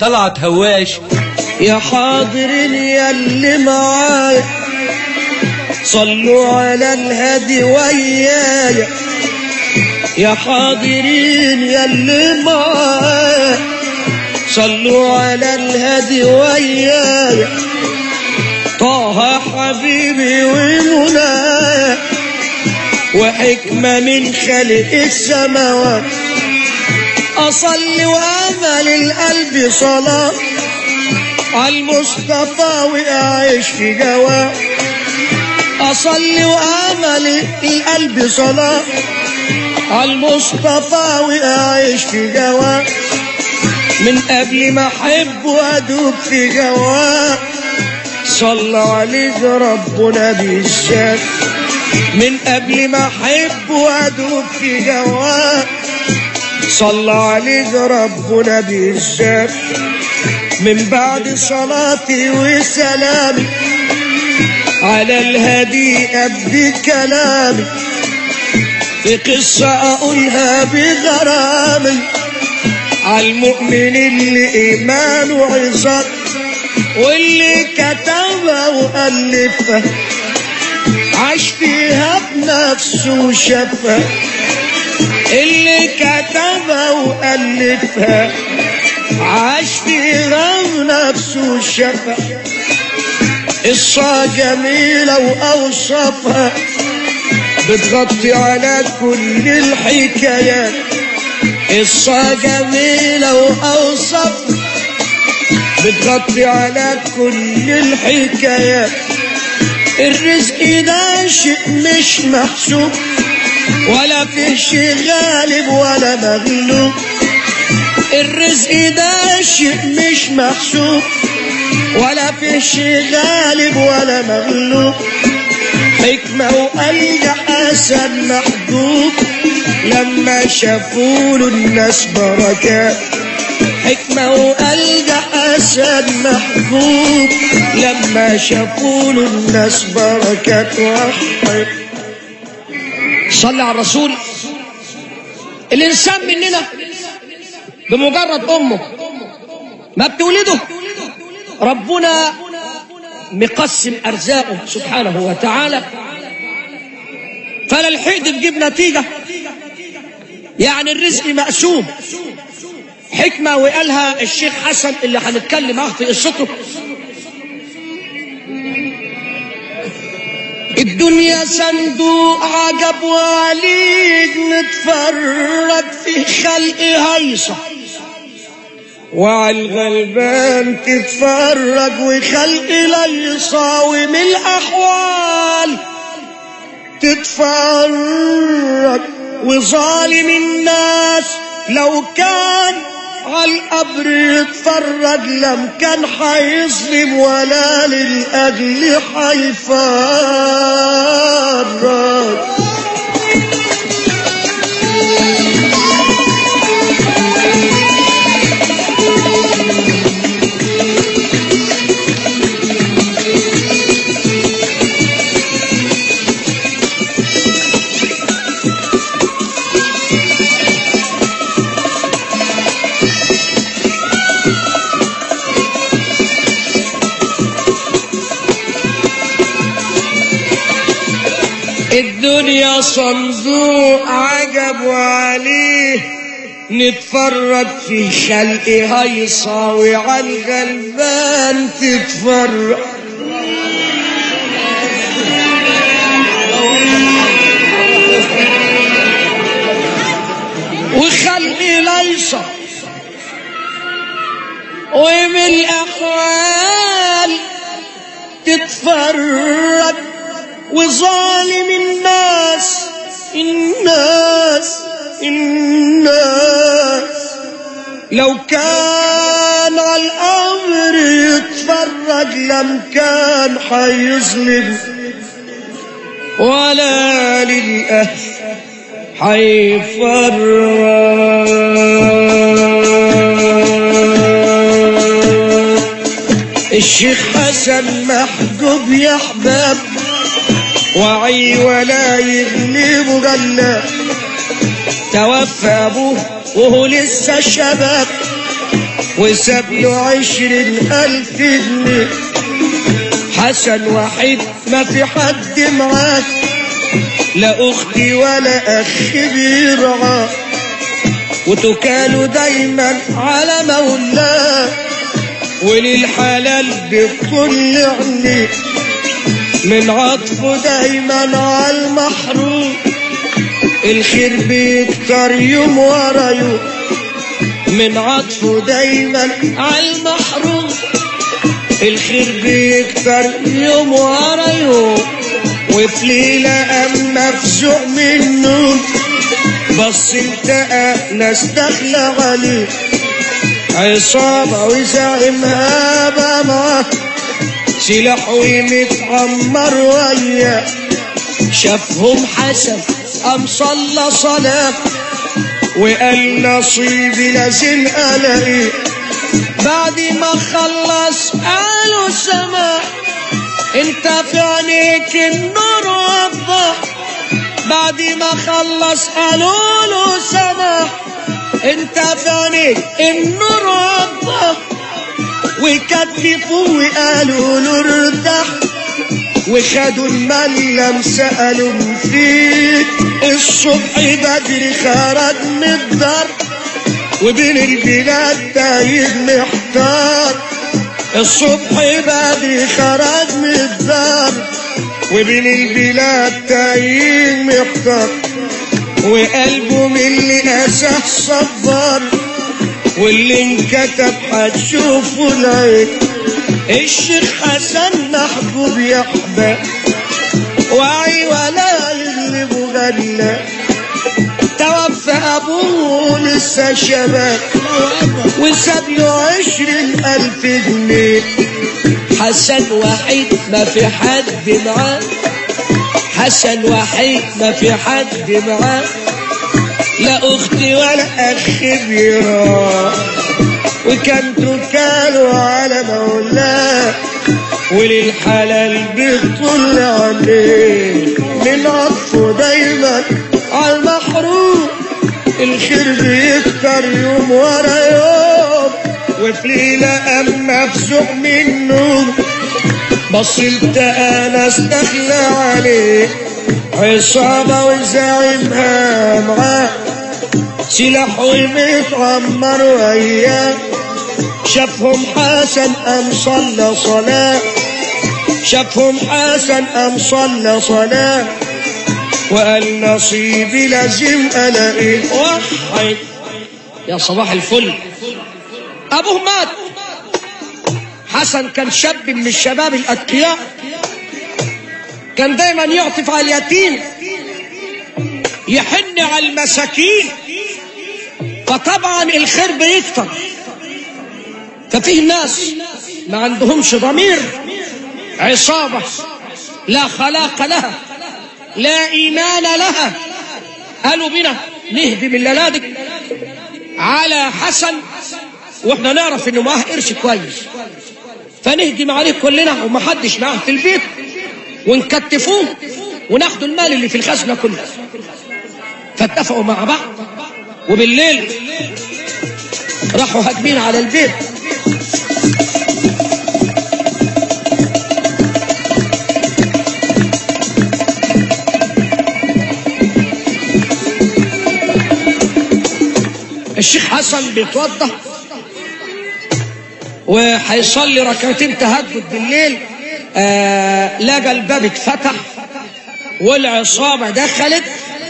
طلعت هواش يا حاضرين يا اللي معايا صلوا على الهدي ويايا يا حاضرين يا اللي معايا صلوا على الهدي ويايا طه حبيبي ومنايا وحكمة من خلق السماوات أصلي وأمل القلب صلاة على المصطفى وأعيش في جواه أصلي وأمل القلب صلاة على المصطفى وأعيش في جواه من قبل ما أحب وأدوب في جواه صلى عليك ربنا بالذات من قبل ما أحب وأدوب في جواه صلى عليك ربنا بالذات من بعد صلاتي وسلامي على الهدي أبدي كلامي في قصة أقولها بغرامي على المؤمن اللي إيمانه عظات واللي كتبها وألفها عاش فيها بنفسه وشافها اللي كتبها وألفها عاش فيها بنفسه وشافها قصة جميلة وأوصافها بتغطي على كل الحكايات قصة جميلة وأوصافها بتغطي على كل الحكايات الرزق ده شيء مش محسوب ولا في شيء غالب ولا مغلوب الرزق ده شيء مش محسوب ولا في شيء غالب ولا مغلوب حكمة وألجأ أسد محبوب لما شافوا له الناس بركات حكمة وألجأ أسد محبوب لما شافوا له الناس بركات وحي صلى على الرسول الإنسان مننا بمجرد أمه ما بتولده ربنا مقسم أرزاقه سبحانه وتعالى فلا لحقت تجيب نتيجة يعني الرزق مقسوم حكمة وقالها الشيخ حسن اللي هنتكلم معاه في قصته الدنيا صندوق عجب وعليك نتفرج في خلق هيصة وعلى الغلبان تتفرج وخلق ليصة ومن الأحوال تتفرج وظالم الناس لو كان على القبر يتفرج لم كان حيظلم ولا للأجل حيفرج الدنيا صندوق عجب وعليه نتفرج في خلق هيصة وعلى الغلبان تتفرج وخلق ليصة ومن الأحوال تتفرج وظالم الناس الناس الناس لو كان على الأمر يتفرج لم كان حيظلم ولا للأهل حيفرج الشيخ حسن محجوب يا احباب وعي ولا يغلب غلا توفى ابوه وهو لسه شباب وساب له عشرين ألف جنيه حسن وحيد ما في حد معاه لا أختي ولا أخ بيرعاه وتكالوا دايما على مولاه وللحلال بكل عينيه من عطفه دايما على المحروم الخير بيكتر يوم ورا يوم من عطفه دايما على المحروم الخير بيكتر يوم ورا يوم وفي ليلة أما مفزوع من النوم بص التقى ناس داخلة عليه عصابة وزعمها بقى معاه سلاح ومتعمر وياه شافهم حسن قام صلى صلاة وقال نصيبي لازم الاقيه بعد ما خلص قالوا سماء انت في عينيك النور وضح بعد ما خلص قالوا له سماء انت في عينيك النور وضح وكتفوا وقالوا له ارتاح وخدوا الملم سألوا فيه الصبح بدري خرج من الدار وبين البلاد تايه محتار الصبح بدري خرج من الدار وبين البلاد تايه محتار وقلبه من اللي أساه صبار واللي انكتب هتشوفه العين الشيخ حسن محبوب يا احباب وعي ولا اللي مغنى توفى ابوه لسه شباب وساب له عشرين الف جنيه حسن وحيد ما في حد معاه حسن وحيد ما في حد معاه لا اختي ولا اخ بيراه وكان تكالوا على مولاه وللحلال بيطل عليه من عطفه دايما على المحروم الخير بيكتر يوم ورا يوم وفي ليلة أما مفزوع من النوم بصيت أنا استخلى عليه عصابة وزعمها معاه سلاح ومتعمر وياه شافهم حسن أم صلى صلاة شافهم حسن أم صلى صلاة وقال نصيبي لازم ألاقيه وحي يا صباح الفل ابوه مات حسن كان شاب من الشباب الاتقياء كان دايما يعطف على اليتيم يحن على المساكين فطبعا الخير بيكتر ففيه ناس ما عندهمش ضمير عصابة لا خلاق لها لا إيمان لها قالوا بنا نهدم الليلادك على حسن واحنا نعرف انه معاه قرش كويس فنهجم عليه كلنا ومحدش معاه في البيت ونكتفوه وناخدوا المال اللي في الخزنة كله فاتفقوا مع بعض وبالليل راحوا هاجمين على البيت الشيخ حسن بيتوضى وهيصلي ركعتين تهجد بالليل آه لقى الباب اتفتح والعصابة دخلت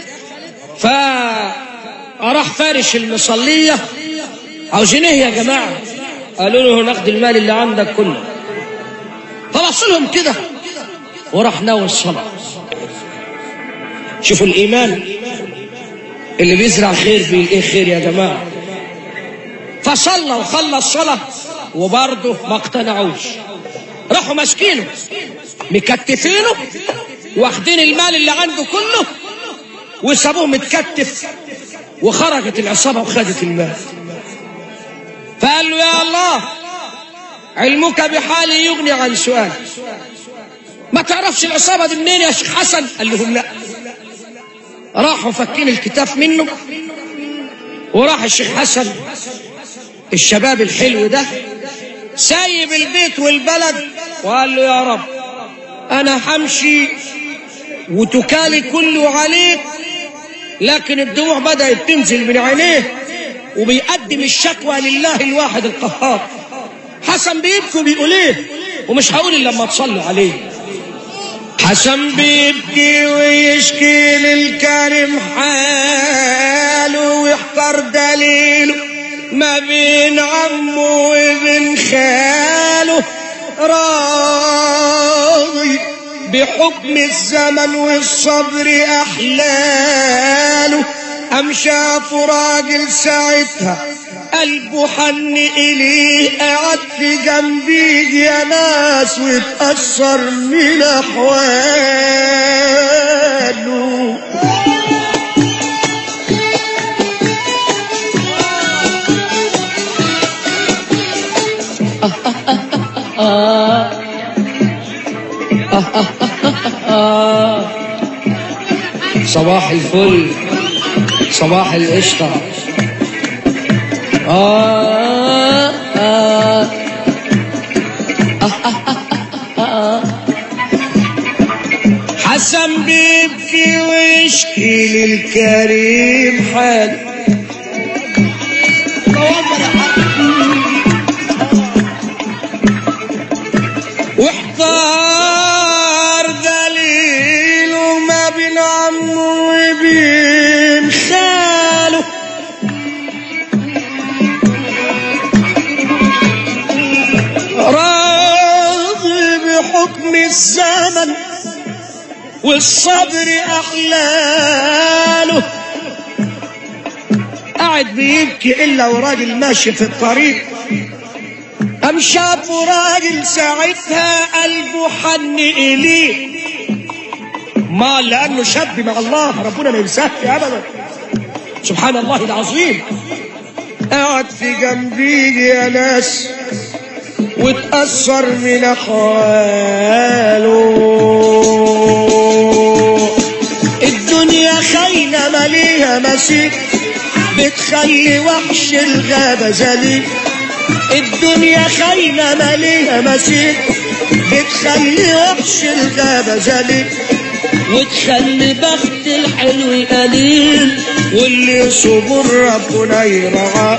فراح فارش المصلية عاوزين ايه يا جماعة قالوا له ناخد المال اللي عندك كله فبص لهم كده وراح ناوي الصلاة شوفوا الإيمان اللي بيزرع خير بيلاقيه خير يا جماعة فصلى وخلص صلاة وبرضه ما اقتنعوش راحوا ماسكينه مكتفينه واخدين المال اللي عنده كله وسابوه متكتف وخرجت العصابة وخدت المال فقال له يا الله علمك بحالي يغني عن سؤال ما تعرفش العصابة دي منين يا شيخ حسن قال لهم لا راحوا فكين الكتاب منه وراح الشيخ حسن الشباب الحلو ده سايب البيت والبلد وقال له يا رب انا همشي وتكالي كله عليك لكن الدموع بدأت تنزل من عينيه وبيقدم الشكوى لله الواحد القهار حسن بيبكي وبيقول ايه ومش هقول الا لما تصلوا عليه حسن بيبكي ويشكي للكريم حاله ويحتار دليله ما بين عمه وبين خاله راضي بحكم الزمن والصبر أحلاله أم شافوا راجل ساعتها قلبه حن إليه قعد في جنبي يا ناس واتأثر من أحواله صباح الفل صباح القشطة آه آه حسن بيبكي ويشكي للكريم حال واحتار دليله ما بين عمه وبين خاله راضي بحكم الزمن والصبر أحلاله قاعد بيبكي إلا وراجل ماشي في الطريق قام شافوا راجل ساعتها قلبه حن إليه ما لأنه شاب مع الله ربنا ما ينساش أبدا سبحان الله العظيم قاعد في جنبي يا ناس وتأثر من أحواله الدنيا خاينة مليها مسيح بتخلي وحش الغابة ذليل الدنيا خاينة مليها مسيح بتخلي وحش الغابة ذليل وتخلي بخت الحلو قليل واللي صبر ربنا يرعاه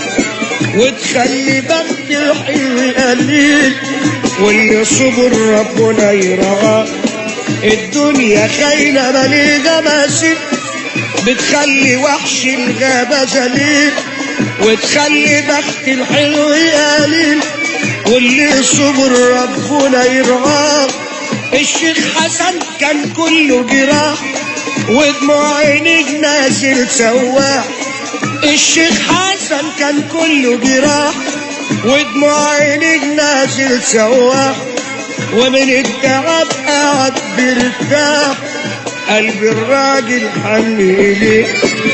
وتخلي بخت الحلو قليل واللي صبر ربنا يرعاه الدنيا خاينة مليها مسيح بتخلي وحش الغابة ذليل وتخلي بخت الحلو قليل واللي صبر ربنا يرعاه الشيخ حسن كان كله جراح ودموع عينيه نازل سواح الشيخ حسن كان كله جراح ودموع عينيه نازل سواح ومن التعب قعد بيرتاح قلب الراجل حن إليه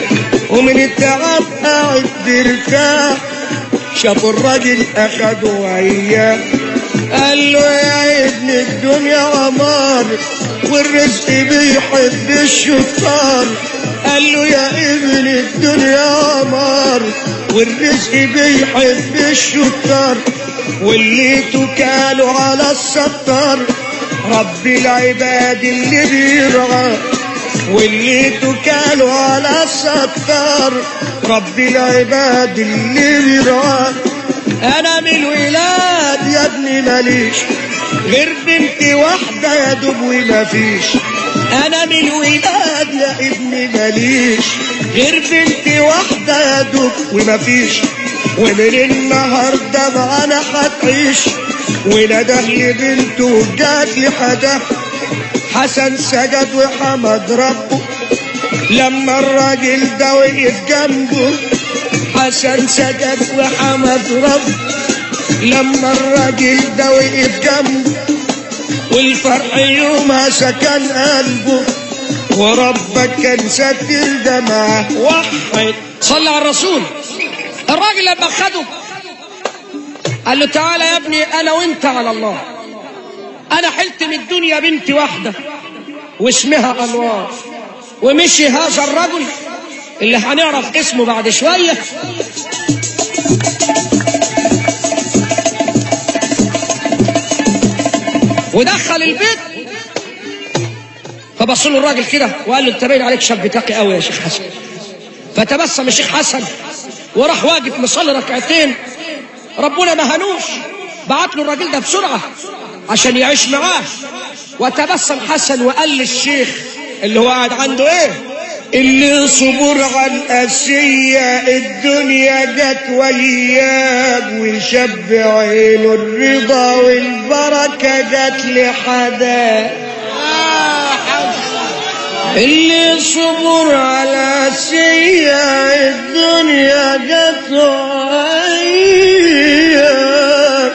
ومن التعب قاعد بيرتاح شاف الراجل أخده وياه قال له يا ابن الدنيا عمار والرزق بيحب الشطار قال له يا ابن الدنيا عمار والرزق بيحب الشطار واللي تكالوا على الستار رب العباد اللي بيرعى واللي تكالوا على الستار رب العباد اللي بيرعى انا من الولاد يا ابني ماليش غير بنت واحدة يا دوب وما فيش انا من الولاد يا ابني ماليش غير بنت واحدة يا دوب وما فيش ومن النهاردة معانا هتعيش ونده لبنته جات لحدا حسن سجد وحمد ربه لما الراجل ده وقف جنبه حسن سجد وحمد ربه لما الراجل ده وقف جنبه والفرح يومها سكن قلبه وربك كان ساتر دمعه وحد صلى على الرسول الراجل لما خده قال له تعالى يا ابني انا وانت على الله انا حلت من الدنيا بنت واحدة واسمها انوار ومشي هذا الرجل اللي هنعرف اسمه بعد شوية ودخل البيت فبص له الراجل كده وقال له انت باين عليك شاب تقي قوي يا شيخ حسن فتبسم الشيخ حسن وراح واقف مصلي ركعتين ربنا ما هنوش بعت له الراجل ده بسرعه عشان يعيش معاه وتبسم حسن وقال للشيخ اللي هو قاعد عنده ايه اللي صبر على الأسية الدنيا جت وياك وشب عينه الرضا والبركة جت لحدا اللي صبر على الأسية الدنيا جت وياك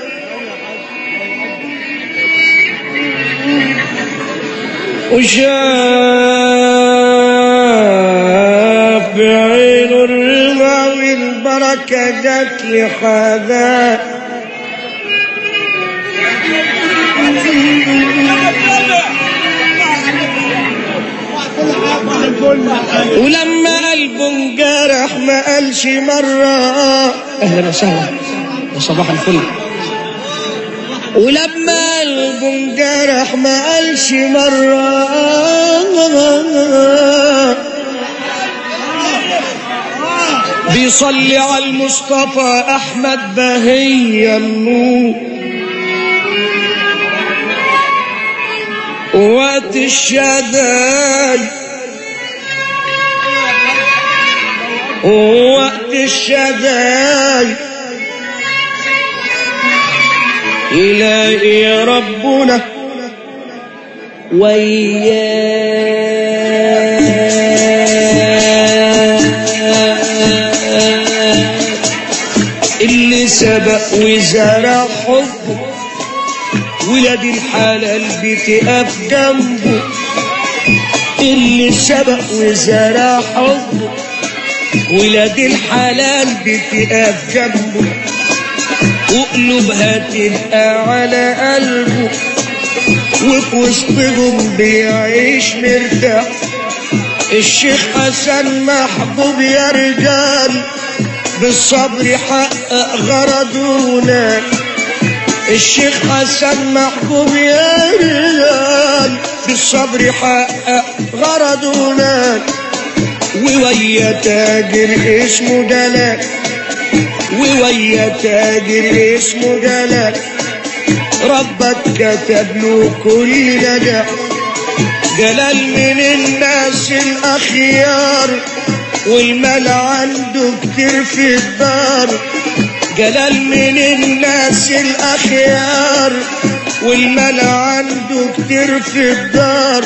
وشاف بعين الرضا والبركة جت لحدا ولما قلبه انجرح ما قالش مرة اهلا وسهلا وصباح الفل ولما قلبه انجرح ما قالش مرة بيصلي على المصطفى أحمد بهي النور وقت الشداي وقت الشداي إلهي ربنا وياه اللي سبق وزرع حبه ولاد الحلال بتقف جنبه اللي سبق وزرع حبه ولاد الحلال بتقف جنبه وقلوبها تبقى على قلبه وفي وسطهم بيعيش مرتاح الشيخ حسن محبوب يا رجال بالصبر حقق غرضونا الشيخ حسن محبوب يا رجال بالصبر حقق غرضونا وويا تاجر اسمه جلال وويا تاجر اسمه جلال ربك كتب له كل نجاح جلال من الناس الأخيار والمال عنده كتير في الدار جلال من الناس الأخيار والمال عنده كتير في الدار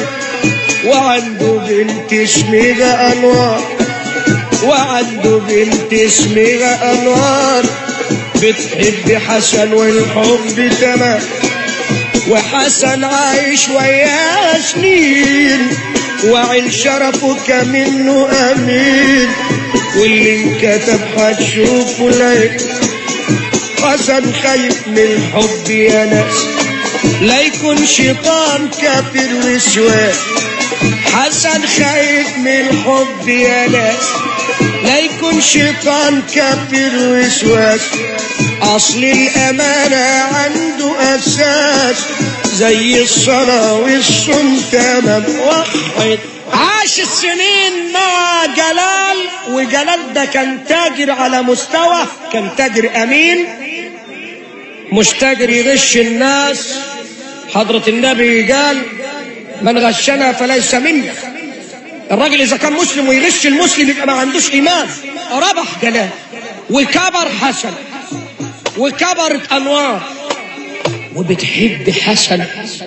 وعنده بنت اسمها أنوار وعنده بنت اسمها أنوار بتحب حسن والحب تمام وحسن عايش وياه سنين وعين شرفه كمنه أمين واللي انكتب هتشوفه العين حسن خايف من الحب يا ناس لا يكون شيطان كافر وسواس حسن خايف من الحب يا ناس لا يكون شيطان كافر وسواس اصل الامانه عنده اساس زي الصلاه والصوم تمام واحد عاش السنين مع جلال وجلال ده كان تاجر على مستوى كان تاجر امين مش تاجر يغش الناس حضرة النبي قال من غشنا فليس منا الراجل اذا كان مسلم ويغش المسلم يبقى ما عندوش ايمان ربح جلال وكبر حسن وكبرت انوار وبتحب حسن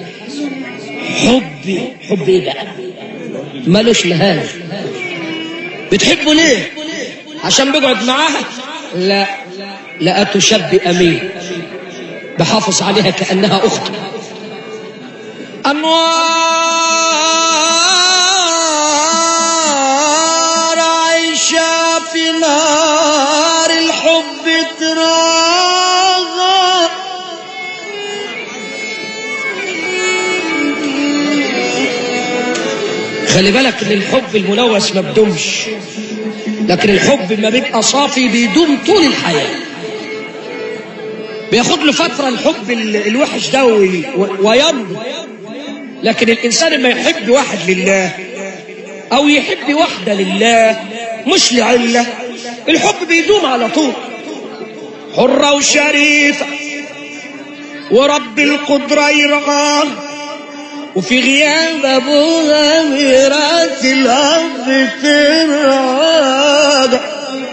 حبي حب ايه بقى ملوش نهايه بتحبه ليه عشان بيقعد معاها لا لقته شاب امين بحافظ عليها كانها اخته انوار عايشه في نار الحب تراغى خلي بالك ان الحب الملوث ما بدومش لكن الحب ما بيبقى صافي بيدوم طول الحياه بياخد له فترة الحب ال- الوحش ده وي- و- ويمضي لكن الإنسان ما يحب واحد لله أو يحب واحدة لله مش لعلة الحب بيدوم على طول حرة وشريفة ورب القدرة يرعاه وفي غياب أبوها ميراث الأب ترعاه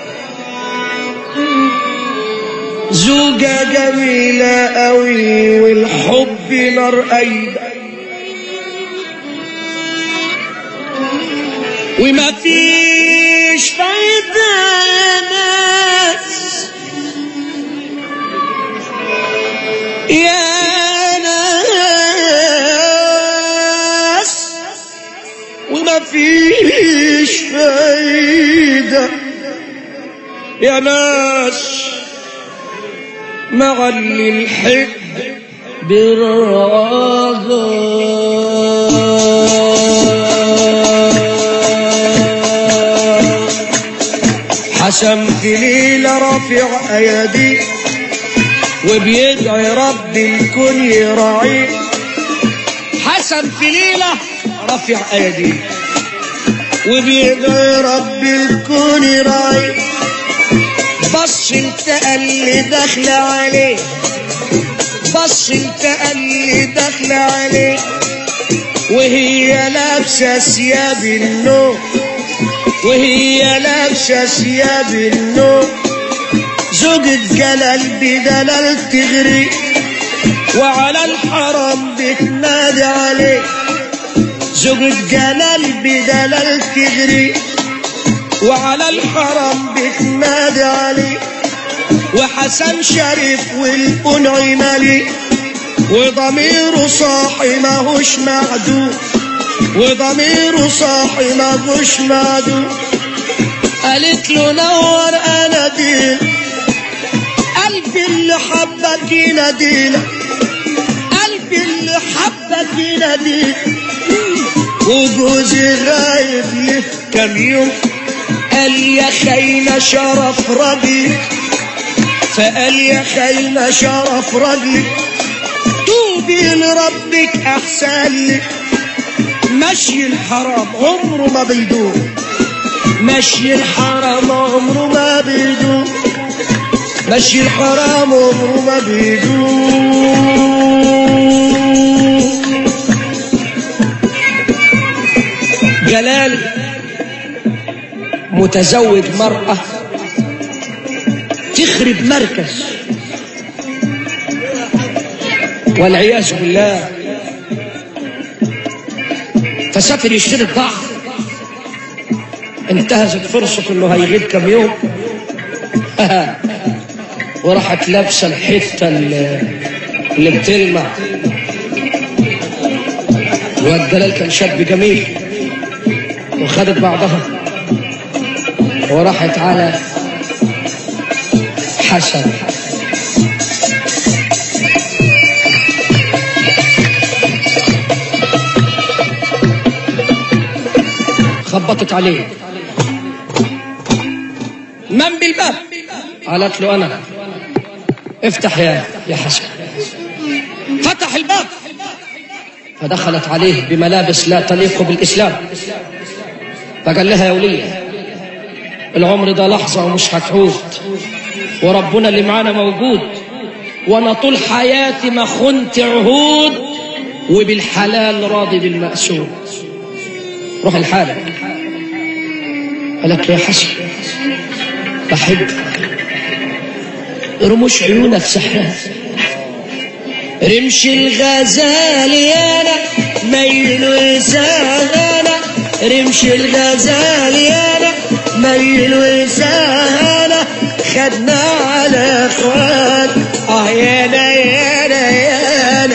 زوجة جميلة قوي والحب نار أيدة وما فيش فايدة يا ناس يا ناس وما فيش فايدة يا ناس مع اللي الحب بالرغم حسن في ليلة رافع أيدي وبيدعي رب الكون يراعيه حسن في ليلة رافع أيدي وبيدعي رب الكون يراعيه بص التقى اللي داخل عليه بص التقى اللي داخل عليه وهي لابسة ثياب النوم وهي لابسة ثياب النوم زوجة جلال بدلال تغري وعلى الحرام بتنادي عليه زوجة جلال بدلال تغري وعلى الحرم بتنادي عليه وحسن شريف والقنع مالي وضميره صاحي ماهوش معدوم وضميره صاحي ماهوش معدوم قالت له نور اناديل قلبي اللي حبك يناديلك قلبي اللي حبك يناديلك وجوزي غايب ليه كام يوم قال يا خاينة شرف رجلي فقال يا خاينة شرف رجلي توبي لربك أحسن لك مشي الحرام عمره ما بيدوم مشي الحرام عمره ما بيدوم مشي الحرام عمره ما بيدوم جلال متزوج مرأة تخرب مركز والعياذ بالله فسافر يشتري الضعف انتهزت فرصة انه هيغيب كم يوم وراحت لابسة الحتة اللي اللي بتلمع الواد جلال كان شاب جميل وخدت بعضها وراحت على حسن خبطت عليه من بالباب قالت له انا افتح يا يا حسن فتح الباب فدخلت عليه بملابس لا تليق بالاسلام فقال لها يا وليه العمر ده لحظة ومش هتعود وربنا اللي معانا موجود وانا طول حياتي ما خنت عهود وبالحلال راضي بالمأسور روح لحالك قالك يا حسن بحبك رموش عيونك سحرها رمش الغزال يانا ميل وسهانا رمش الغزال يانا ميل وسهانا خدنا على اخوان اه يانا يانا يانا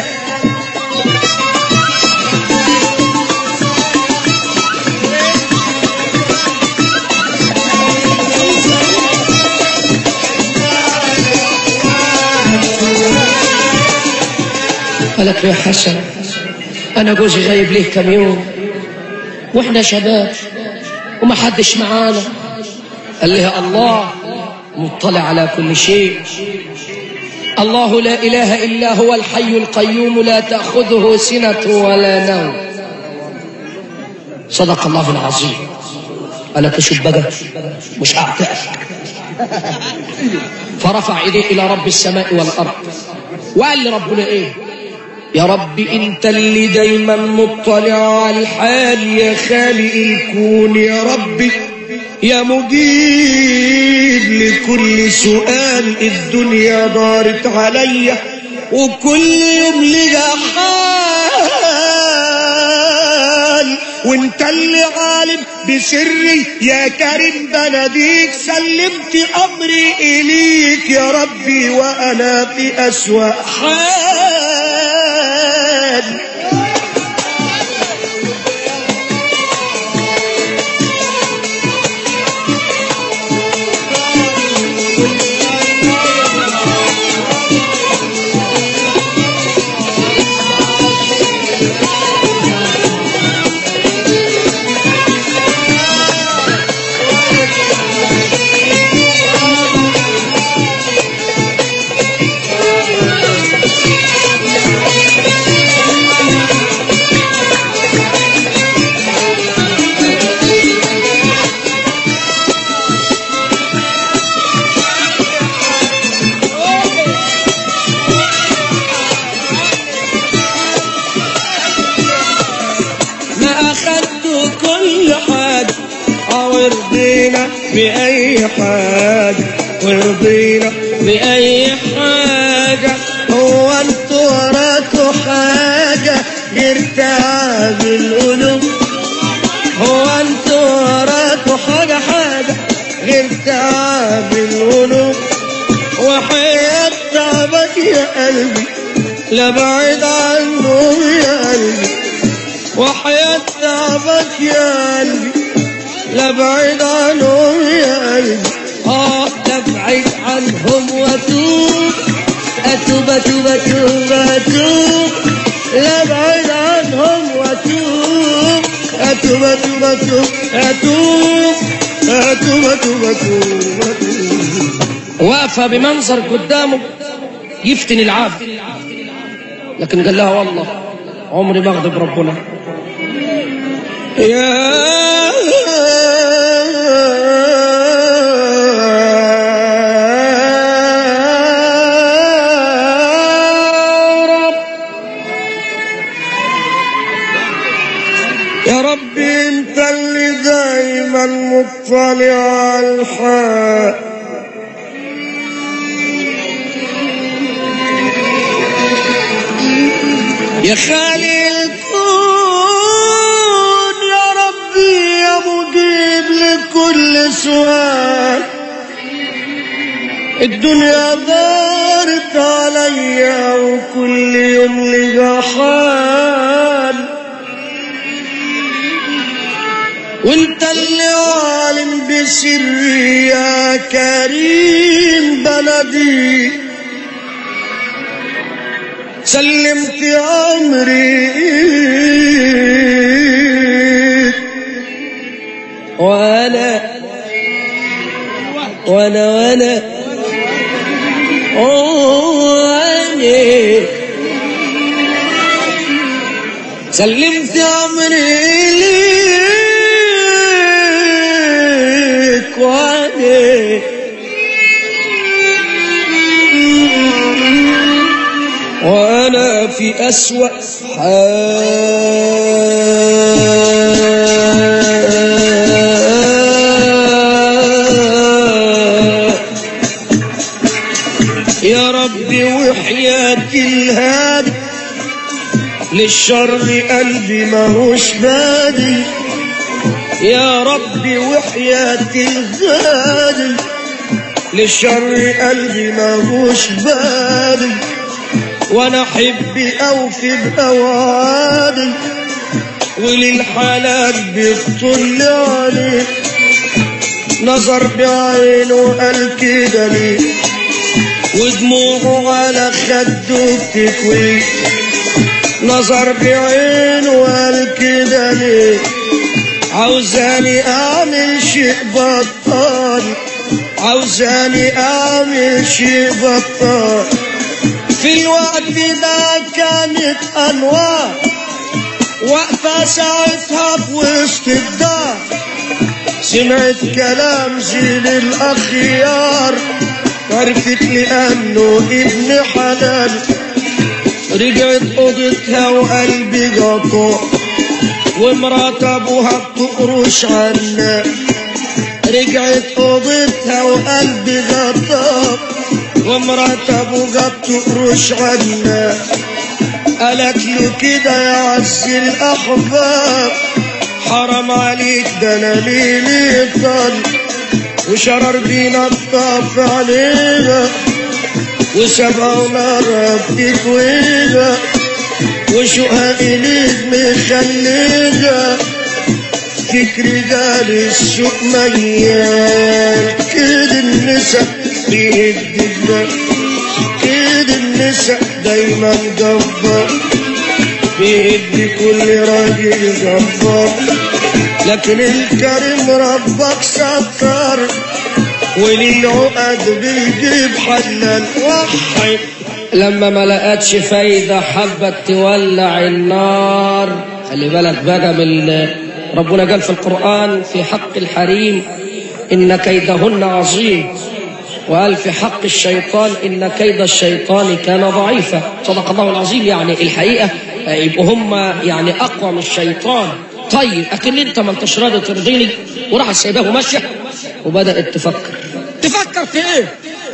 قالك يا حسن انا جوزي غايب ليه كم يوم واحنا شباب وما حدش معانا قال لها الله مطلع على كل شيء الله لا إله إلا هو الحي القيوم لا تأخذه سنة ولا نوم صدق الله العظيم ألا تشب بقى مش أعتقد فرفع إيديه إلى رب السماء والأرض وقال لربنا إيه يا رب انت اللي دايما مطلع على الحال يا خالق الكون يا ربي يا مجيب لكل سؤال الدنيا دارت عليا وكل يوم لقى حال وانت اللي عالم بسري يا كريم بناديك سلمت امري اليك يا ربي وانا في اسوا حال ما اخدت كل حاجة او رضينا باي حاجة ورضينا باي حاجة هو انتوا وراكوا حاجة غير تعب القلوب هو انتوا وراكوا حاجة حاجة غير تعب القلوب وحياة تعبك يا قلبي لا بعيد عنهم يا قلبي وحياة تعبك يا قلبي لا بعيد عنهم يا قلبي اه لا بعيد عنهم واتوب اتوب اتوب اتوب اتوب لا بعيد عنهم واتوب اتوب اتوب اتوب اتوب اتوب اتوب اتوب اتوب واقفة بمنظر قدامه يفتن العابد لكن قال لها والله عمري ما اغضب ربنا يا رب يا رب انت اللي دايما مطلع على الحال يا خالي الكون يا ربي يا مجيب لكل سؤال الدنيا دارت عليا وكل يوم لقى حال وانت اللي عالم بسري يا كريم بلدي سلمت امري وانا وانا وانا وانا سلمت امري ليك وانا وانا في اسوا حال يا ربي وحياتي الهادي للشر قلبي ماهوش بادي يا ربي وحياتي الهادي للشر قلبي ماهوش بادي وانا احب اوفي بأوادي وللحلال بيطل عليه نظر بعينه قال كده ليه ودموعه على خده بتكوي نظر بعينه قال كده ليه عاوزاني اعمل شيء بطال عاوزاني اعمل شيء بطال في الوقت ده كانت انوار واقفة ساعتها في وسط الدار سمعت كلام زين الاخيار عرفت لانه ابن حلال رجعت اوضتها وقلبي قطع ومرات ابوها بتقرش عنا رجعت اوضتها وقلبي غطى ومرات ابوها بتقرش عنا قالت له كده يا عز الاحباب حرام عليك ده انا ليلي طل وشرر بينا الطاف علينا وسبعنا ربك وينا وشوقها إليك مخلينا فكري قال السوق ميال كده النساء بيهددنا كده النساء دايما جبار بيهد كل راجل جبار لكن الكريم ربك ستار وللعقد بيجيب حلال وحي لما ما لقتش فايدة حبت تولع النار خلي بالك بقى من ربنا قال في القرآن في حق الحريم إن كيدهن عظيم وقال في حق الشيطان إن كيد الشيطان كان ضعيفا صدق الله العظيم يعني الحقيقة يبقوا هم يعني أقوى من الشيطان طيب أكن أنت ما انتش راضي ترضيني وراح سايباه ماشية وبدأت تفكر تفكر في إيه؟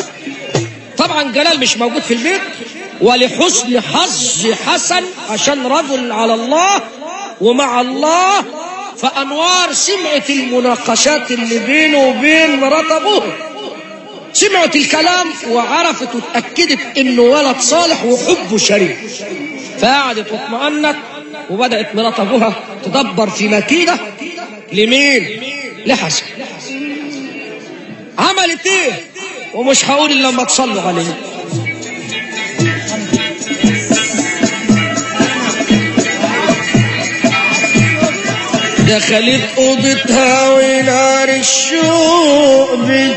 طبعا جلال مش موجود في البيت ولحسن حظ حسن عشان رجل على الله ومع الله فأنوار سمعت المناقشات اللي بينه وبين مرات أبوه سمعت الكلام وعرفت وتأكدت إنه ولد صالح وحبه شريف فقعدت واطمأنت وبدأت مرات أبوها تدبر في مكيدة لمين؟ لحسن عملت إيه؟ ومش هقول إلا لما تصلوا عليه دخلت اوضتها ونار الشوق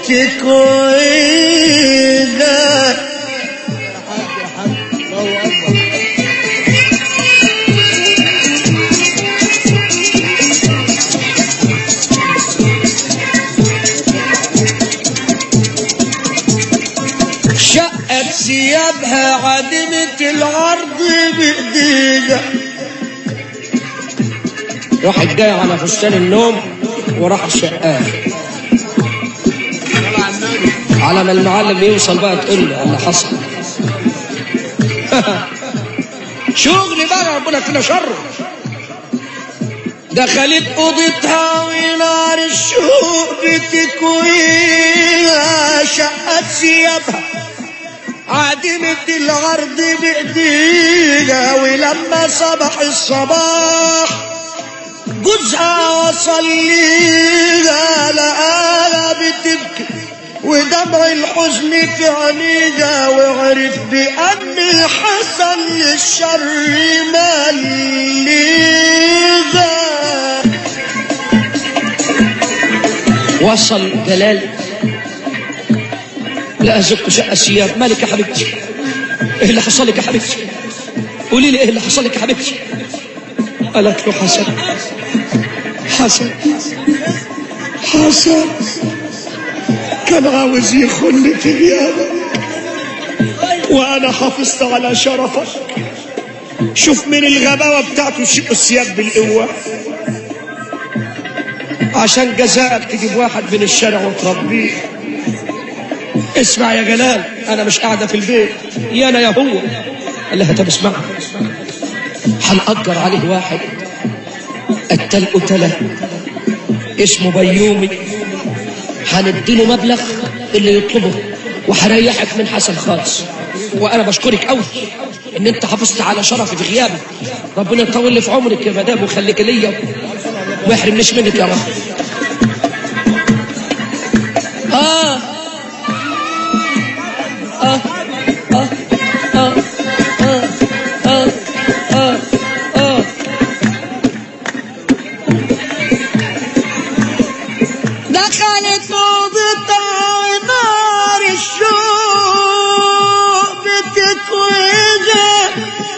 بتكويها شقت ثيابها عدمت العرض بايديها راحت جاية على فستان النوم وراح شقاه على ما المعلم يوصل بقى تقول له اللي حصل شغل بقى ربنا فينا شر دخلت اوضتها ونار الشوق بتكويها شقت ثيابها عدمت العرض بايديها ولما صبح الصباح جوزها وصل ليها لقاها بتبكي ودمع الحزن في عينيها وعرف بأن الحسن للشر مليها وصل جلال لقى زوجته شقة ثياب مالك يا حبيبتي ايه اللي حصل لك يا حبيبتي قولي لي ايه اللي حصل لك يا حبيبتي قالت له حسن حسن حسن كان عاوز يخل في غيابك وانا حافظت على شرفك شوف من الغباوة بتاعته شق الثياب بالقوة عشان جزاءك تجيب واحد من الشارع وتربيه اسمع يا جلال انا مش قاعده في البيت يا انا يا هو قال لها طب اسمع هنأجر عليه واحد قتل قتله اسمه بيومي هنديله مبلغ اللي يطلبه وهريحك من حسن خالص وانا بشكرك قوي ان انت حافظت على شرفي في غيابي ربنا يطول لي في عمرك يا مدام ويخليك ليا وما يحرمنيش منك يا رب اه اه اه اه اه اه اه اه دخلت اوضتها نار الشوق بتكوي وجا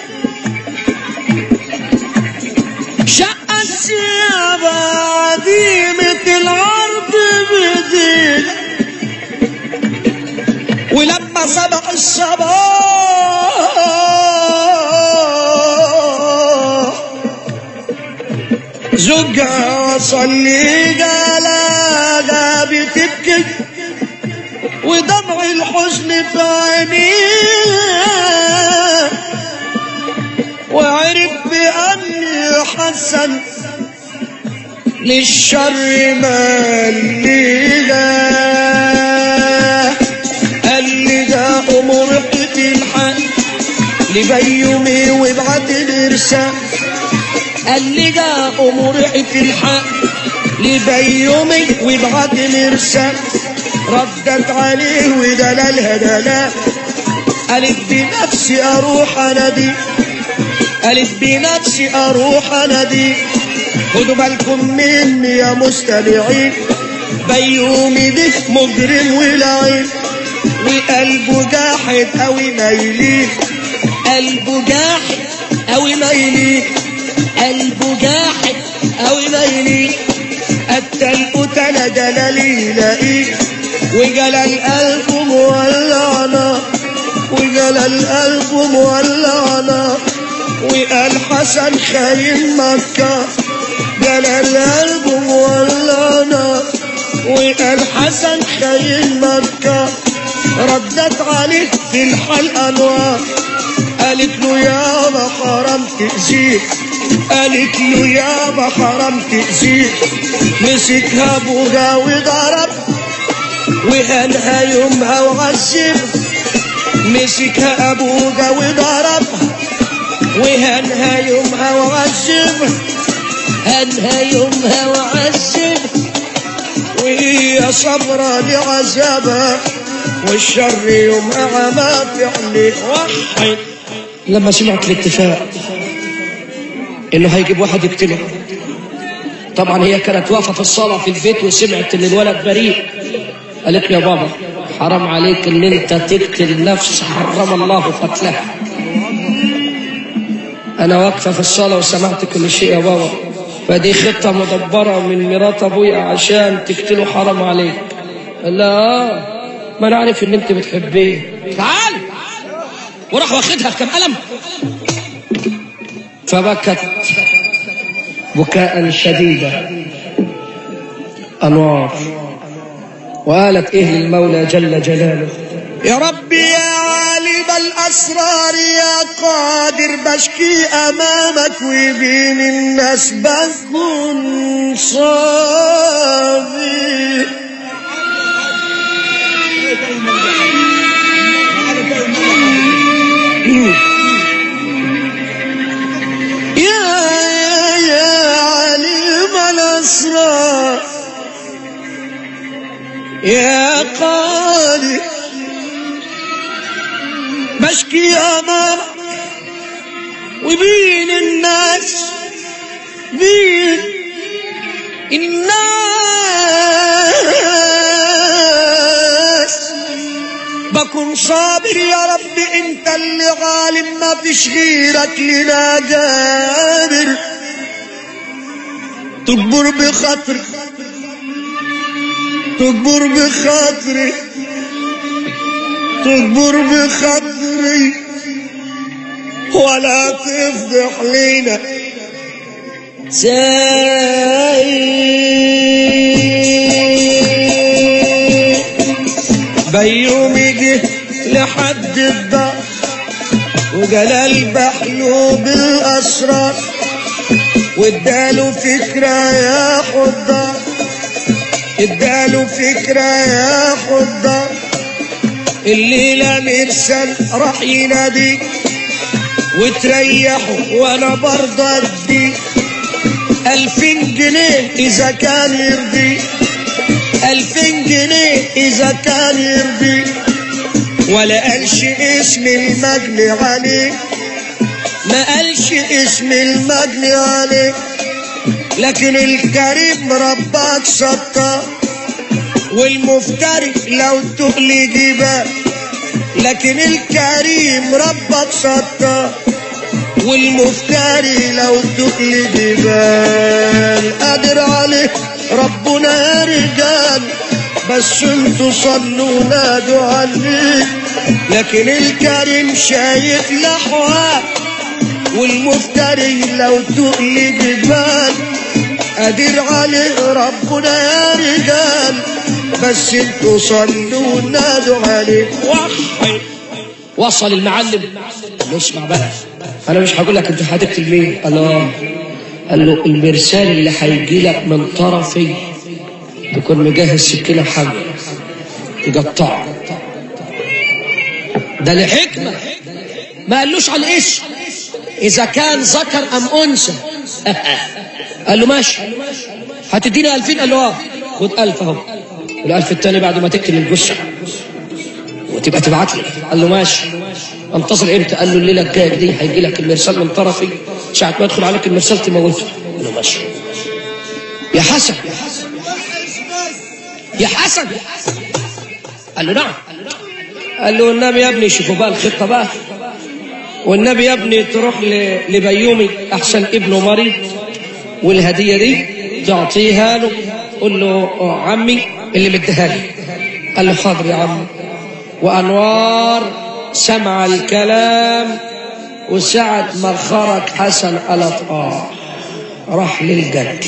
شق الثياب عديمة العرض بديل ولما سبق الصباح زوجها وصل لي جالا بتبكي ودمع الحزن في عينيها وعرف بأني حسن للشر ما اللي جاه قال لي ده أمور الحق لبيومي وابعت الإرسال قال لي ده أمور الحق لبيومي وابعت الإرسال ردت عليه ودلالها دلال قالت بنفسي أروح أنادي قالت بنفسي أروح أنادي خدوا بالكم مني يا مستمعين بيومي ده مجرم ولعين وقلبه جاحد أوي مايلين قلبه جاحد أوي مايلين قلبه جاحد أوي مايلين قتل قتل دلالي لاقيه وجلال قلبه مولع نار وجلال قلبه مولع نار وقال حسن خاين مكة جلال قلبه مولع نار وقال حسن خاين مكة ردت عليه في الحال أنوار قالت له يابا حرام تأذيه قالت له يابا حرام تأذيه مسكها ابوها وضرب وهنها يومها وعذب مسكها ابوها وضربها وهنها يومها وعذب هنها يومها وعذب وهي صبرة لعذابها والشر يومها ما فعلي وحد لما سمعت الاتفاق انه هيجيب واحد يقتله طبعا هي كانت واقفه في الصلاه في البيت وسمعت ان الولد بريء قالت له يا بابا حرام عليك ان انت تقتل نفس حرم الله قتلها انا واقفه في الصلاه وسمعت كل شيء يا بابا فدي خطه مدبره من مرات ابويا عشان تقتله حرام عليك قال لها اه ما انا عارف ان انت بتحبيه تعال وراح واخدها كم قلم فبكت بكاء شديدا انوار وقالت ايه للمولى جل جلاله يا رب يا عالم الأسرار يا قادر بشكي أمامك وبين الناس بكون صابر يا يا يا عالم الأسرار يا قادر بشكي أمامك وبين الناس بين الناس بكون صابر يا رب انت اللي غالب ما فيش غيرك لنا جابر تكبر بخاطري تكبر بخاطري تكبر بخاطري ولا تفضح لينا ساي بيومي جه لحد الدار وجلال بحلو بالاسرار واداله فكره يا خضار اداله فكره يا خضار الليلة مرسل راح ينادي وتريحوا وانا برضه ادي الفين جنيه اذا كان يرضي الفين جنيه اذا كان يرضي ولا قالش اسم المجني عليه ما قالش اسم المجني عليه لكن الكريم ربك ستار والمفتري لو تهلي جبال لكن الكريم ربك ستار والمفتري لو تقل جبال قادر عليه ربنا يا رجال بس انتوا صلوا نادوا عليه لكن الكريم شايف الاحوال والمفتري لو تقل جبال قادر عليه ربنا يا رجال بس انتوا صلوا نادوا عليه وحي وصل المعلم قال له اسمع بقى انا مش هقول لك انت هتكتب مين قال له آه. قال له المرسال اللي هيجي لك من طرفي تكون مجهز سكينه حاجه تقطعه ده لحكمه ما قالوش على الاسم اذا كان ذكر ام انثى قال له ماشي هتديني 2000 قال له اه خد 1000 اهو والألف التاني بعد ما تكتب الجثه وتبقى تبعت لي قال له ماشي انتظر امتى قال له الليله الجايه دي هيجي لك المرسال من طرفي ساعه ما يدخل عليك المرسال تموته قال له ماشي يا حسن يا حسن قال له نعم قال له النبي يا ابني شوفوا بقى الخطه بقى والنبي يا ابني تروح ل- لبيومي احسن ابنه مريض والهديه دي تعطيها له قول له آه، عمي اللي مديها لي قال له حاضر يا عمي وانوار سمع الكلام وسعد ما خرج حسن قالت اه راح للجد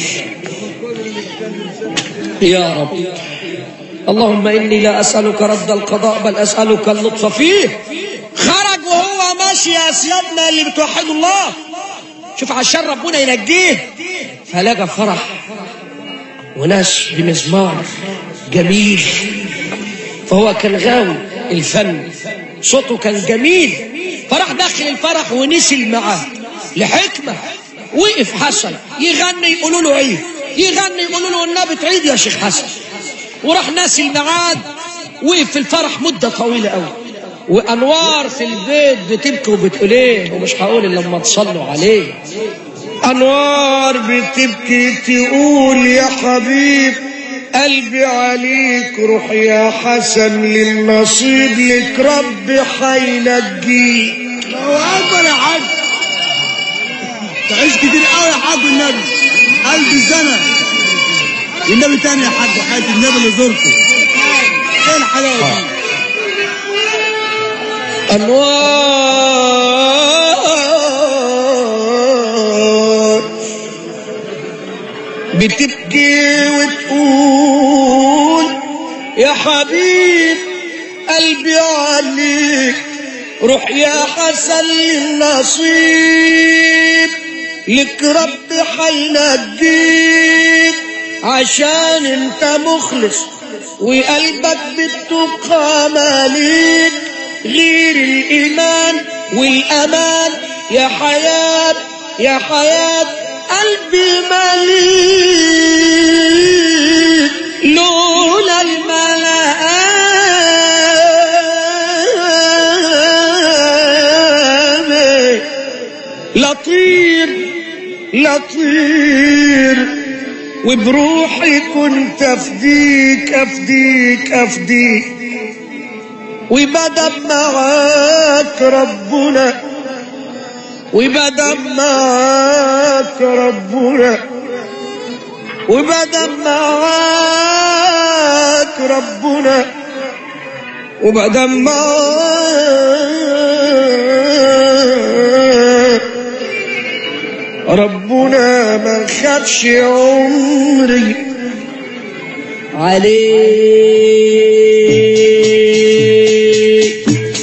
يا رب اللهم اني لا اسالك رد القضاء بل اسالك اللطف فيه خرج وهو ماشي يا سيادنا اللي بتوحدوا الله شوف عشان ربنا ينجيه فلقى فرح وناس بمزمار جميل فهو كان غاوي الفن صوته كان جميل فراح داخل الفرح ونسي معاه لحكمة وقف حسن يغني يقولوا له عيد يغني يقولوا له النبي تعيد يا شيخ حسن وراح ناسي الميعاد وقف في الفرح مدة طويلة قوي وأنوار في البيت بتبكي وبتقول ايه ومش هقول إلا لما تصلوا عليه انوار بتبكي تقول يا حبيب قلبي عليك روح يا حسن للنصيب لك ربي حينجيك الله اكبر يا حاج تعيش كتير قوي يا حاج النبي ألف سنة والنبي تاني يا حاج وحياة النبي اللي زرته ايه الحلاوة دي؟ انوار بتبكي وتقول يا حبيب قلبي عليك روح يا حسن للنصيب لك رب حينجيك عشان انت مخلص وقلبك بالتقى مالك غير الايمان والامان يا حياة يا حياة قلبي مليك لولا الملائكة لطير لطير وبروحي كنت افديك افديك افديك وبدأ معاك ربنا وبدأ معاك ربنا وبدأ معاك ربنا وبدأ معاك ربنا ما خدش عمري عليك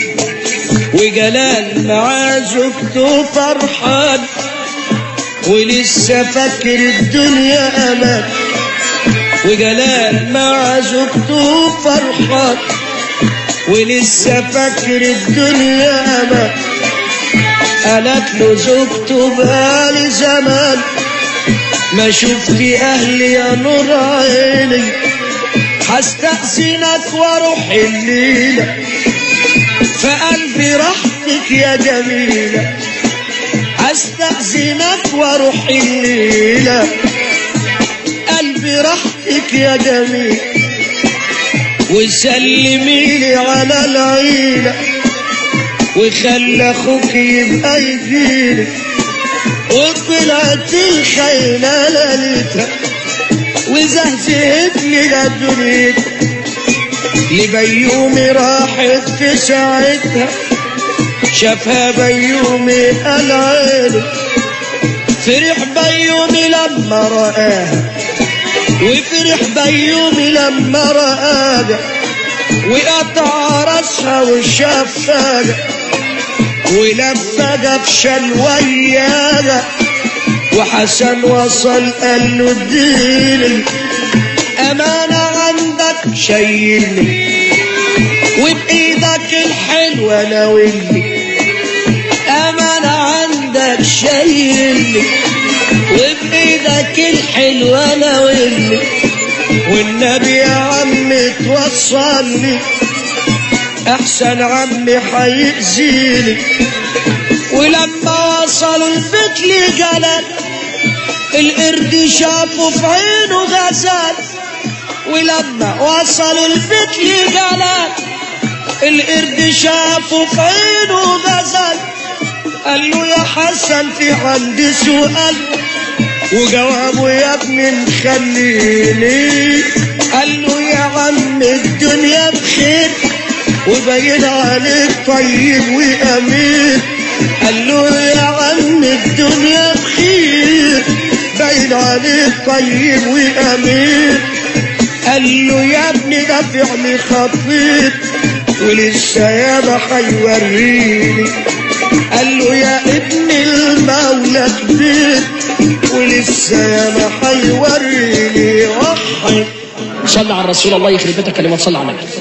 وجلال مع زوجته فرحان ولسه فاكر الدنيا امان وجلال مع زوجته فرحان ولسه فاكر الدنيا امان قالت له زوجته بقالي زمان ما شفت اهلي يا نور عيني هستأذنك واروح الليلة فقلبي راحتك يا جميلة هستأذنك واروح الليلة قلبي راحتك يا جميل وسلميلي على العيلة وخلى اخوك يبقى يجيلي وطلعت الخيلة ليلتها وزهزهتني لدنيتها لبيومي راحت في ساعتها شافها بيومي قال عيني فرح بيومي لما رآها وفرح بيومي لما رآها وقطع راسها وشافها ولفها بشان وياها وحسن وصل قال له اديني أمانة عندك شيلني وبإيدك الحلوة ناولني أمانة عندك شيلني وبإيدك الحلوة ناولني والنبي يا عم توصلني أحسن عمي حيأذيني ولما وصلوا البيت لجلال القرد شافوا في عينه غزال ولما وصلوا البيت لجلال القرد شافوا في عينه غزال قال له يا حسن في عندي سؤال وجوابه يا ابني مخليني قال له يا عم الدنيا بخير وباين عليك طيب وامين قال له يا عم الدنيا بخير باين عليك طيب وامين قال له يا ابني ده فعلي خطير ولسه ياما حيوريني قال له يا ابن المولى كبير ولسه ياما حيوريني وحي صلى على الرسول الله يخرب بيتك كلمة صلى على النبي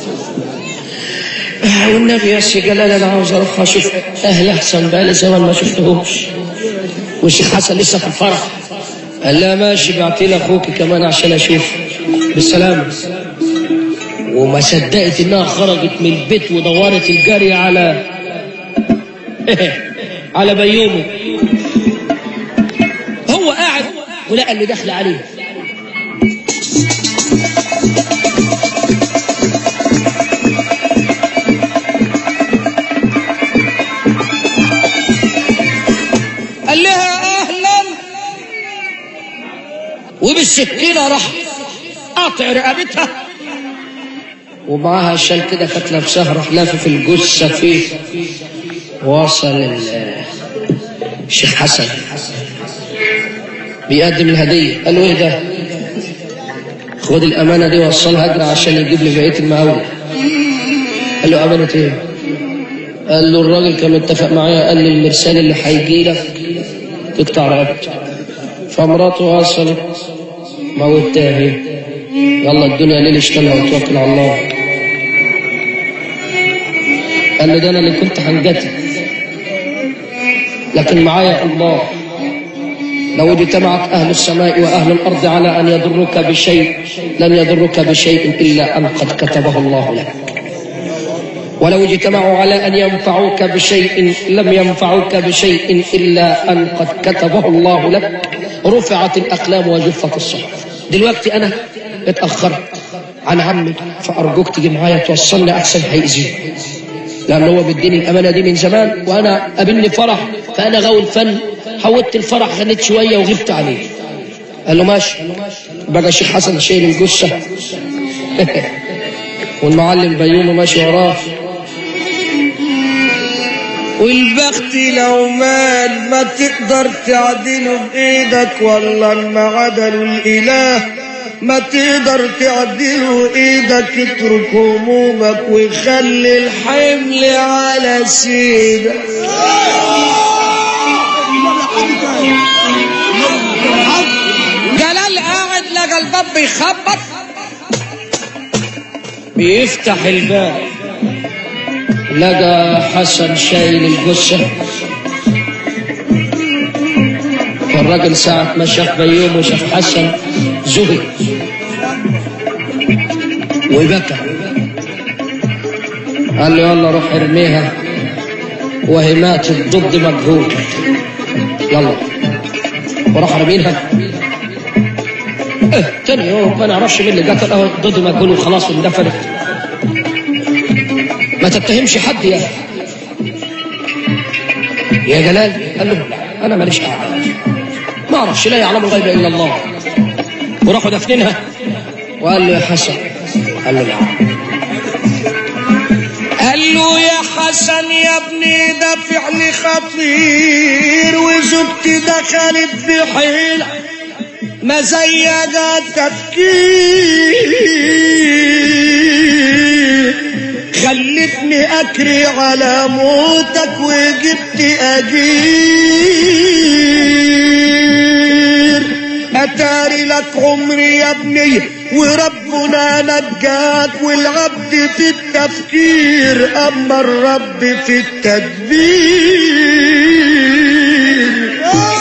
آه، والنبي يا سي جلال انا عاوز اروح اشوف اهل احسن بقالي زمان ما شفتهمش والشيخ حسن لسه في الفرح قال لا ماشي بعتي لي اخوك كمان عشان اشوف بالسلامه وما صدقت انها خرجت من البيت ودورت الجري على على بيومه هو قاعد ولقى اللي داخل عليه قال لها اهلا وبالسكينه راح قاطع رقبتها ومعاها شال كده كانت لابساها راح لافف الجثه فيه وصل ال- الشيخ حسن بيقدم الهديه قال له ايه ده؟ خد الامانه دي وصلها اجري عشان يجيب لي بقيه المقاول قال له امانه ايه؟ قال له الراجل كان متفق معايا قال لي المرسال اللي هيجي لك تقطع رقبته فمراته وصلت موتها هي يلا الدنيا ليل اشتغل وتوكل على الله قال له ده انا اللي كنت هنجتك لكن معايا الله لو اجتمعت أهل السماء وأهل الأرض على أن يضرك بشيء لن يضرك بشيء إلا أن قد كتبه الله لك ولو اجتمعوا على أن ينفعوك بشيء لم ينفعوك بشيء إلا أن قد كتبه الله لك رفعت الأقلام وجفت الصحف دلوقتي أنا اتأخرت عن عمي فأرجوك تيجي معايا توصلني أحسن هيأذيني لأن هو بيديني الأمانة دي من زمان وأنا قابلني فرح فأنا غاوي الفن حودت الفرح غنيت شوية وغبت عليه قال له ماشي بقى الشيخ حسن شايل الجثة والمعلم بيومي ماشي وراه والبخت لو مال ما تقدر تعدله بإيدك والله ما عدل الإله ما تقدر تعدله إيدك اترك همومك وخلي الحمل على سيدك جلال قاعد لقى الباب بيخبط بيفتح الباب لقى حسن شايل الجثة والراجل ساعة ما شاف بيوم وشاف حسن زهق وبكى قال له يلا روح ارميها وهي ماتت ضد مجهول يلا وراح رمينها إيه تاني يوم ما نعرفش مين اللي قتل اهو ضد ما يقولوا خلاص اندفنت ما تتهمش حد يا أخي. يا جلال قال له لا انا ماليش دعوه ما اعرفش لا يعلم الغيب الا الله وراحوا دفنينها وقال له يا حسن قال له نعم قال له يا حسن يا ابني ده فعل خطير وزوجتي دخلت في حيلة مزيجة تفكير خلتني أكري على موتك وجبت أجير أتاري لك عمري يا ابني وربنا نجاك والعبد في التفكير أما الرب في التدبير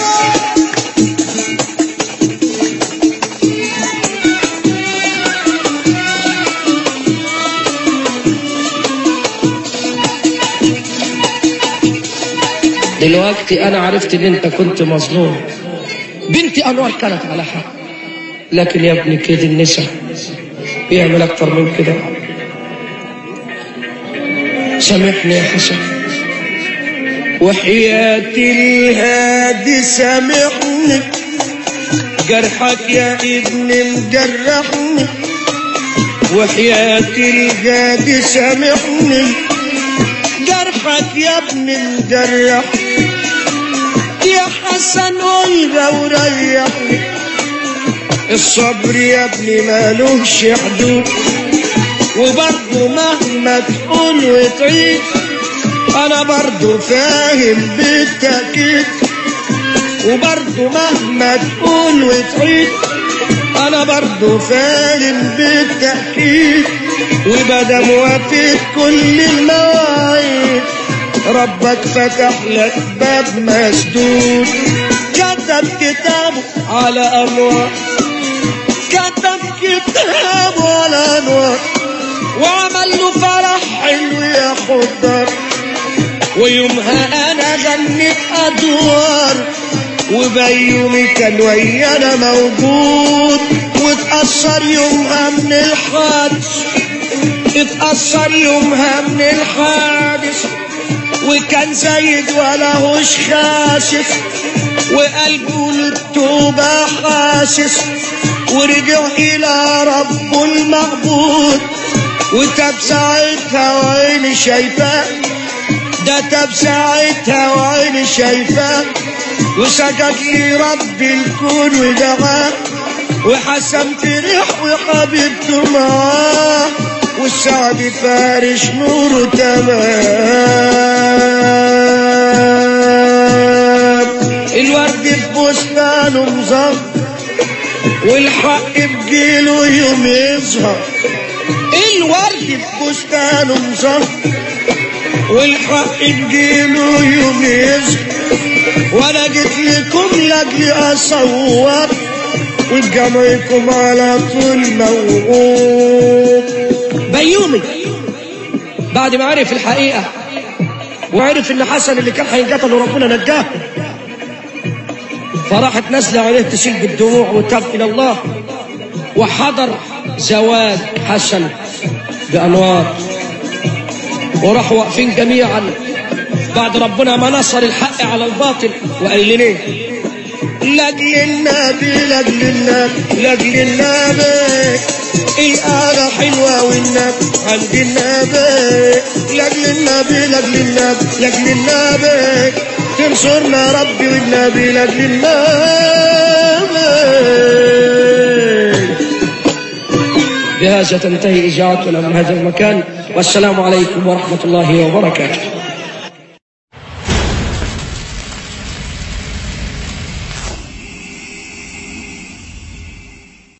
دلوقتي انا عرفت ان انت كنت مظلوم بنتي انوار كانت على حق لكن يا ابني كده النساء بيعمل اكتر من كده سامحني يا حسن وحياتي الهادي سامحني جرحك يا ابني مجرحني وحياتي الهادي سامحني جرحك يا ابني مجرح يا حسن قلبه وريحني الصبر يا ابني مالوش حدود وبرضه مهما تقول وتعيد انا برضه فاهم بالتأكيد وبرضه مهما تقول وتعيد انا برضه فاهم بالتأكيد وبدم وفيت كل المواعيد ربك فتح لك باب مسدود كتب كتابه على انوار كتب كتابه على انوار وعمل له فرح حلو يا خضر ويومها انا غنيت ادوار وبيومي كان ويانا موجود واتأثر يومها من الحادث اتأثر يومها من الحادث وكان زايد ولا هوش خاشف وقلبه للتوبة حاسس ورجع إلى ربه المعبود وتاب ساعتها وعيني شايفاه ده تاب ساعتها وعيني شايفاه وسجد لي رب الكون ودعاه وحسن فرح وحبيبته معاه والسعد فارش نوره تمام الورد في بستانه مزهر والحق بجيله يوم يظهر الورد في بستانه مزهر والحق بجيله يوم يظهر وانا جيت لكم لاجل اصور وجمعكم على طول موعود بيومي بعد ما عرف الحقيقة وعرف ان حسن اللي كان هينقتل وربنا نجاه فراحت نازله عليه تسيل بالدموع وتاب الى الله وحضر زواج حسن بانوار وراحوا واقفين جميعا بعد ربنا ما نصر الحق على الباطل وقال لنا إيه؟ لاجل النبي لاجل النبي لاجل النبي الآلة حلوة والنبي عند النبي لاجل النبي لاجل النبي لاجل النبي تنصرنا ربي والنبي لاجل النبي بهذا تنتهي إجابتنا من هذا المكان والسلام عليكم ورحمة الله وبركاته